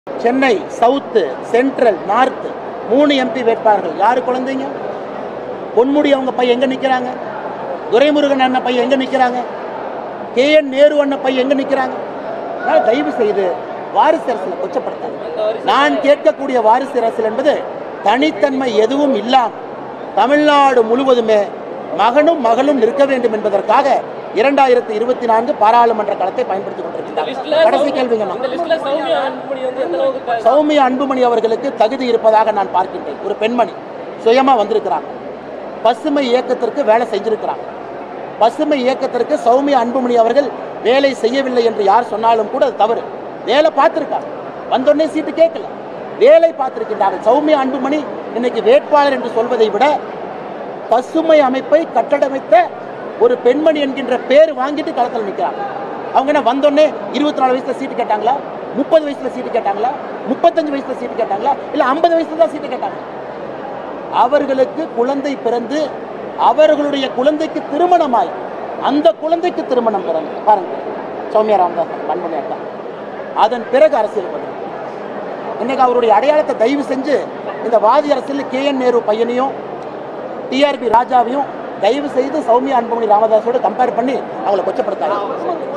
Chennai south central north மூணு MP வேட்பாளர்கள் யாரு குழந்தைங்க பொன்முடி அவங்க பையன் எங்க நிக்கிறாங்க துரைமுருகன் அண்ணன் பையன் எங்க நிக்கிறாங்க கே என் நேரு அண்ணன் பையன் எங்க நிக்கிறாங்க அதனால தயவு செய்து வாரிசு அரசியலை கொச்சப்படுத்தாங்க நான் கேட்கக்கூடிய வாரிசு அரசியல் என்பது தனித்தன்மை எதுவும் இல்லாம தமிழ்நாடு முழுவதுமே மகனும் மகளும் நிற்க வேண்டும் என்பதற்காக இரண்டாயிரத்தி இருபத்தி நான்கு பாராளுமன்ற களத்தை பயன்படுத்திக் கொண்டிருக்கிறார் கடைசி கேள்விங்க இந்த லிஸ்ட்ல சௌமியா அன்புமணி வந்து எந்த அளவுக்கு க- சௌமியா அன்புமணி அவர்களுக்கு தகுதி இருப்பதாக நான் பார்க்கின்றேன் ஒரு பெண்மணி சுயமா வந்திருக்கிறாங்க பசுமை இயக்கத்திற்கு வேலை செஞ்சிருக்கிறாங்க பசுமை இயக்கத்திற்கு சௌமியா அன்புமணி அவர்கள் வேலை செய்யவில்லை என்று யார் சொன்னாலும் கூட அது தவறு வேலை பார்த்திருக்காங்க வந்தோடனே சீட்டு கேட்கல வேலை பார்த்திருக்கின்றார்கள் சௌமியா அன்புமணி இன்னைக்கு வேட்பாளர் என்று சொல்வதை விட பசுமை அமைப்பை கட்டடமைத்த ஒரு பெண்மணி என்கின்ற பேர் வாங்கிட்டு களத்தில் நிற்கிறாங்க அவங்க என்ன வந்தோடனே இருபத்தி நாலு வயசுல சீட்டு கேட்டாங்களா முப்பது வயசுல சீட்டு கேட்டாங்களா முப்பத்தஞ்சு வயசுல சீட்டு கேட்டாங்களா இல்ல ஐம்பது வயசுல தான் சீட்டு கேட்டாங்க அவர்களுக்கு குழந்தை பிறந்து அவர்களுடைய குழந்தைக்கு திருமணமாய் அந்த குழந்தைக்கு திருமணம் பிறந்து பாருங்க சௌமியா ராமதாஸ் பண்புணி அக்கா அதன் பிறகு அரசியல் பண்ணு இன்னைக்கு அவருடைய அடையாளத்தை தயவு செஞ்சு இந்த வாதி அரசியல் கே என் நேரு பையனையும் டிஆர்பி ராஜாவையும் தயவு செய்து சௌமியா அன்புமணி ராமதாஸோடு கம்பேர் பண்ணி அவங்களை கொச்சப்படுத்தாங்க